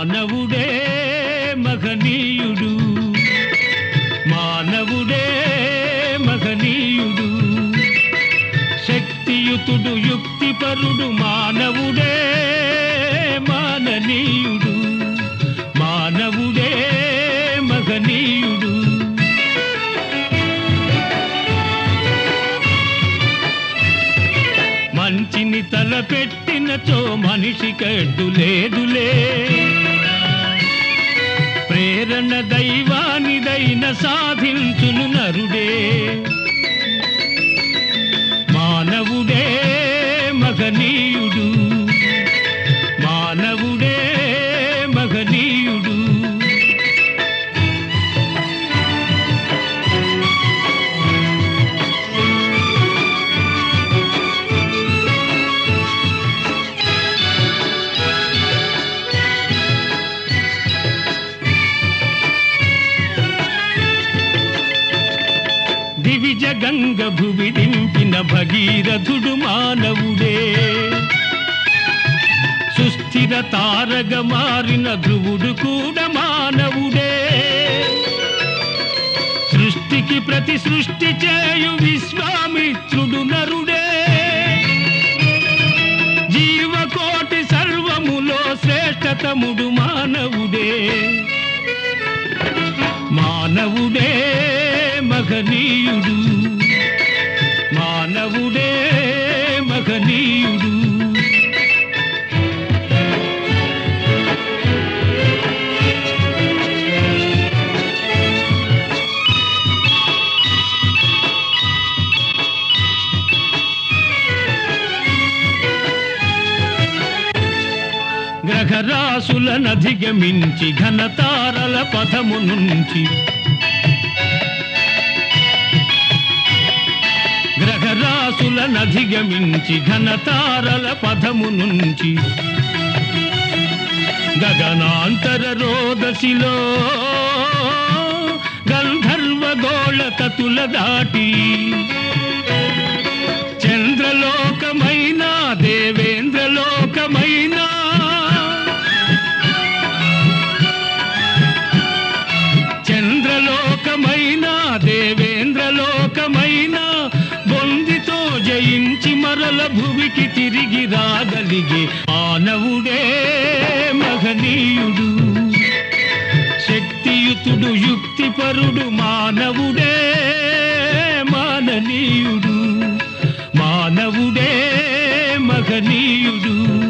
మానవుడే మహనీయుడు మానవుడే మహనీయుడు శక్తియుతుడు యుక్తిపరుడు మానవుడే మాననీయుడు మానవుడే మహనీయుడు మంచిని తలపెట్టినచో మనిషి కడ్డు లేదులే ప్రేరణ దైవానిదైన సాధించును నరుడే మానవుడే మగనీయుడు మానవుడే మగనీయుడు దివిజ గంగ భువి దింపిన భగీరథుడు మానవుడే సుస్థిర తారగ మారిన ధ్రువుడు కూడా మానవుడే సృష్టికి ప్రతి సృష్టి చేయు విశ్వామిత్రుడు నరుడే జీవకోటి సర్వములో శ్రేష్టతముడు మానవుడే మానవుడే మగనీయుడు మానవుడే మగనీయుడు గ్రహరాశులనధిగమించి ఘనతారల పథము నుంచి గ్రహరాశులనధిగమించి ఘనతారల పథము నుంచి గగనాంతర రోదసిలో గంధర్వ గోళ తతుల దాటి చంద్రలోకమైన దేవేంద్రలోకమైన చంద్రలోకమైన దేవేంద్రలోకమైన బొందితో జయించి మరల భువికి తిరిగి రాగలిగే మానవుడే మహనీయుడు శక్తియుతుడు యుక్తిపరుడు మానవుడే మాననీయుడు మానవుడే మహనీయుడు